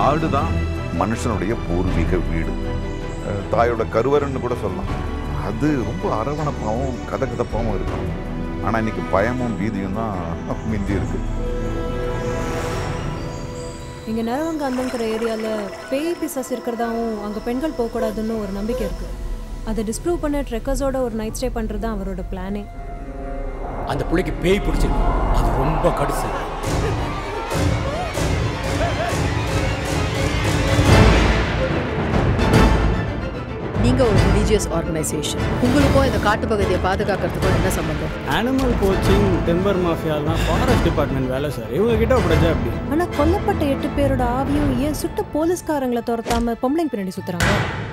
காடு தான் மனுஷனுடைய பூர்வீக வீடு அஹ் தாயோட கருவறைன்னு கூட சொல்லலாம் அது ரொம்ப அரவணைப்பாகவும் கதகதப்பாகவும் இருக்கும் ஆனால் இன்னைக்கு பயமும் பீதியும் தான் மிந்தி இருக்கு இங்கே நரவங்காந்தங்கிற ஏரியாவில் பேய் பிசாஸ் இருக்கிறதாவும் அங்கே பெண்கள் போகக்கூடாதுன்னு ஒரு நம்பிக்கை இருக்குது அதை டிஸ்ப்ரூவ் பண்ண ட்ரெக்கர்ஸோட ஒரு நைட் ஸ்டே பண்ணுறது தான் அவரோட பிளானே அந்த புள்ளைக்கு பேய் பிடிச்சிருக்கு அது ரொம்ப கடுசு நீங்க ஒரு ரிலீஜியஸ் ஆர்கனைசேஷன் உங்களுக்கும் இந்த காட்டுப்பகுதியை பாதுகாக்கிறதுக்கும் என்ன சம்பந்தம் அனிமல் கோச்சிங் டெம்பர் மாஃபியாலாம் ஃபாரஸ்ட் டிபார்ட்மெண்ட் வேலை சார் இவங்க கிட்ட ஒப்படைச்சா அப்படி ஆனால் கொல்லப்பட்ட எட்டு பேரோட ஆவியும் ஏன் சுட்ட போலீஸ்காரங்களை துரத்தாம பொம்பளைங்க பின்னாடி சுற்றுறாங்க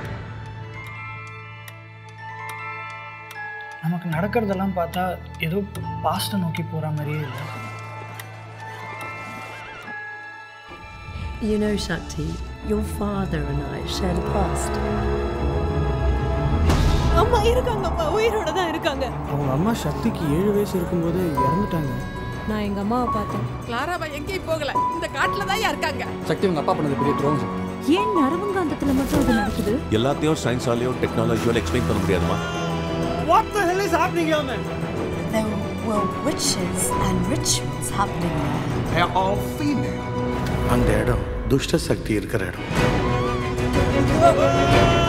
நமக்கு நடக்கிறதெல்லாம் பார்த்தா ஏதோ பாஸ்ட்டை நோக்கி போகிற மாதிரியே இல்லை You know, Shakti, your father and I shared a past. அம்மா இருக்காங்கப்பா உயிரோட தான் இருக்காங்க அவங்க அம்மா சக்திக்கு ஏழு வயசு இருக்கும்போது இறந்துட்டாங்க நான் எங்கள் அம்மாவை பார்த்தேன் கிளாராவா எங்கேயும் போகல இந்த காட்டுல தான் இருக்காங்க சக்தி உங்க அப்பா பண்ணது பெரிய துரோகம் ஏன் நரவங்காந்தத்தில் மட்டும் அது நடக்குது எல்லாத்தையும் சயின்ஸாலேயோ டெக்னாலஜியால எக்ஸ்பிளைன் பண்ண முடியாதுமா What the hell is happening here, man? There were witches and rituals happening there. அந்த இடம் துஷ்ட சக்தி இருக்கிற இடம்